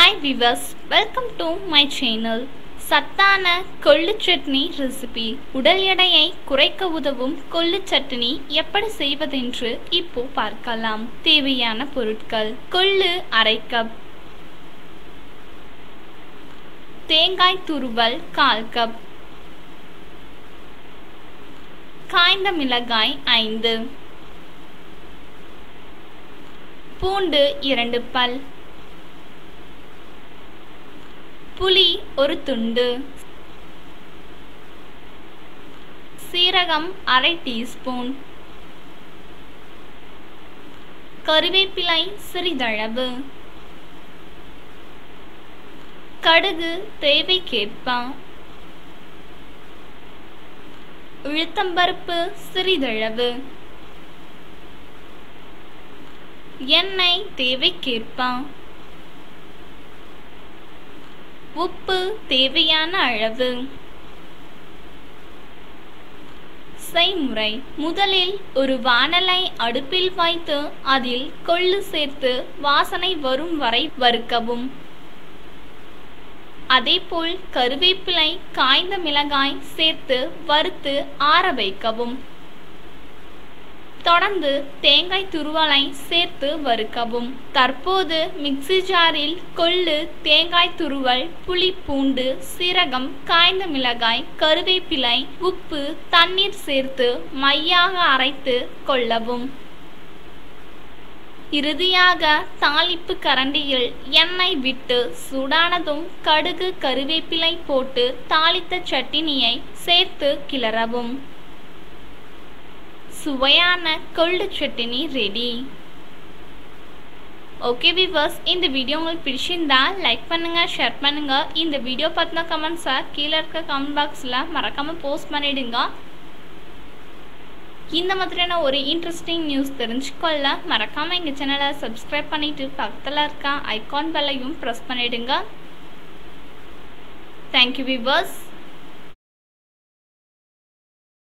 hi viewers welcome to my channel சத்தான கொள்ளு chutney recipe உடல் எடையை குறைக்க உதவும் கொள்ளு சட்னி எப்படி செய்வதென்று இப்போ பார்க்கலாம் தேவையான பொருட்கள் கொள்ளு அரை கப் தேங்காய் துருவல் கால் கப் காய்ந்த மிளகாய் ஐந்து பூண்டு இரண்டு பல் புளி ஒரு துண்டு சீரகம் அரை டீஸ்பூன் கருவேப்பிலை சிறிதளவு கடுகு தேவைக்கேற்ப உளுத்தம்பருப்பு சிறிதளவு எண்ணெய் தேவைக்கேற்ப உப்பு தேவையான அளவு செய்முறை முதலில் ஒரு வானலை அடுப்பில் வைத்து அதில் கொள்ளு சேர்த்து வாசனை வரும் வரை வறுக்கவும் அதேபோல் கருவேப்பிலை காய்ந்த மிளகாய் சேர்த்து வறுத்து ஆற வைக்கவும் தொடர்ந்து தேங்காய் துருவலை சேர்த்து வறுக்கவும் தற்போது மிக்சி ஜாரில் கொள்ளு தேங்காய் துருவல் புளி பூண்டு சீரகம் காய்ந்த மிளகாய் கருவேப்பிலை உப்பு தண்ணீர் சேர்த்து மையாக அரைத்து கொள்ளவும் இறுதியாக தாளிப்பு கரண்டியில் எண்ணெய் விட்டு சூடானதும் கடுகு கருவேப்பிலை போட்டு தாளித்த சட்டினியை சேர்த்து கிளறவும் சுவையான கொள்ளு சட்னி ரெடி ஓகே விவர்ஸ் இந்த வீடியோ உங்களுக்கு பிடிச்சிருந்தா லைக் பண்ணுங்க ஷேர் பண்ணுங்க இந்த வீடியோ பற்றின கமெண்ட்ஸை கீழே இருக்க கமெண்ட் பாக்ஸில் மறக்காமல் போஸ்ட் பண்ணிடுங்க இந்த மாதிரியான ஒரு இன்ட்ரெஸ்டிங் நியூஸ் தெரிஞ்சுக்கொள்ள மறக்காமல் எங்கள் சேனலை சப்ஸ்கிரைப் பண்ணிவிட்டு பக்கத்தில் இருக்க ஐகான் பெல்லையும் ப்ரெஸ் பண்ணிடுங்க தேங்க்யூ விவர்ஸ்